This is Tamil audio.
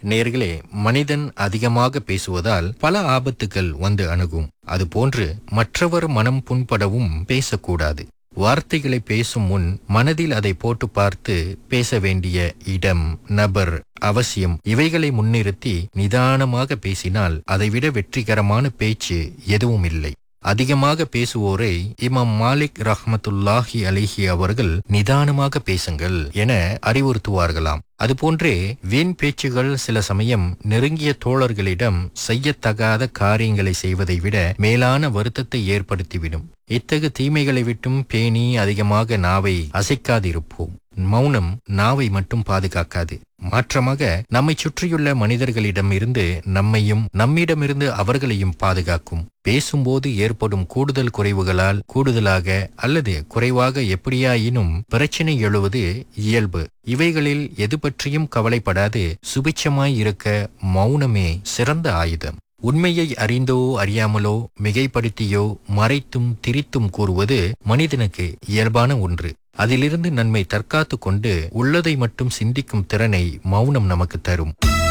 நேர்களே மனிதன் அதிகமாக பேசுவதால் பல ஆபத்துகள் வந்து அணுகும் அதுபோன்று மற்றவர் மனம் புண்படவும் பேசக்கூடாது வார்த்தைகளை பேசும் முன் மனதில் அதை போட்டு பார்த்து பேச வேண்டிய இடம் நபர் அவசியம் இவைகளை முன்னிறுத்தி நிதானமாக பேசினால் அதைவிட வெற்றிகரமான பேச்சு எதுவும் இல்லை அதிகமாக பேசுவோரை இமாம் மாலிக் ரஹ்மத்துல்லாஹி அலிஹி அவர்கள் நிதானமாக பேசுங்கள் என அறிவுறுத்துவார்களாம் அதுபோன்றே வீண் பேச்சுகள் சில சமயம் நெருங்கிய தோழர்களிடம் செய்யத்தகாத காரியங்களை செய்வதை விட மேலான வருத்தத்தை ஏற்படுத்திவிடும் இத்தகு தீமைகளை விட்டும் பேணி அதிகமாக நாவை அசைக்காதிருப்போம் மௌனம் நாவை மட்டும் பாதுகாக்காது மாற்றமாக நம்மை சுற்றியுள்ள மனிதர்களிடமிருந்து நம்மையும் நம்மிடமிருந்து அவர்களையும் பாதுகாக்கும் பேசும்போது ஏற்படும் கூடுதல் குறைவுகளால் கூடுதலாக அல்லது குறைவாக எப்படியாயினும் பிரச்சினை எழுவது இயல்பு இவைகளில் எது பற்றியும் கவலைப்படாது சுபிட்சமாய் இருக்க மௌனமே சிறந்த ஆயுதம் உண்மையை அறிந்தோ அறியாமலோ மிகைப்படுத்தியோ மறைத்தும் திரித்தும் கூறுவது மனிதனுக்கு இயல்பான ஒன்று அதிலிருந்து நன்மை தற்காத்து கொண்டு உள்ளதை மட்டும் சிந்திக்கும் திறனை மௌனம் நமக்கு தரும்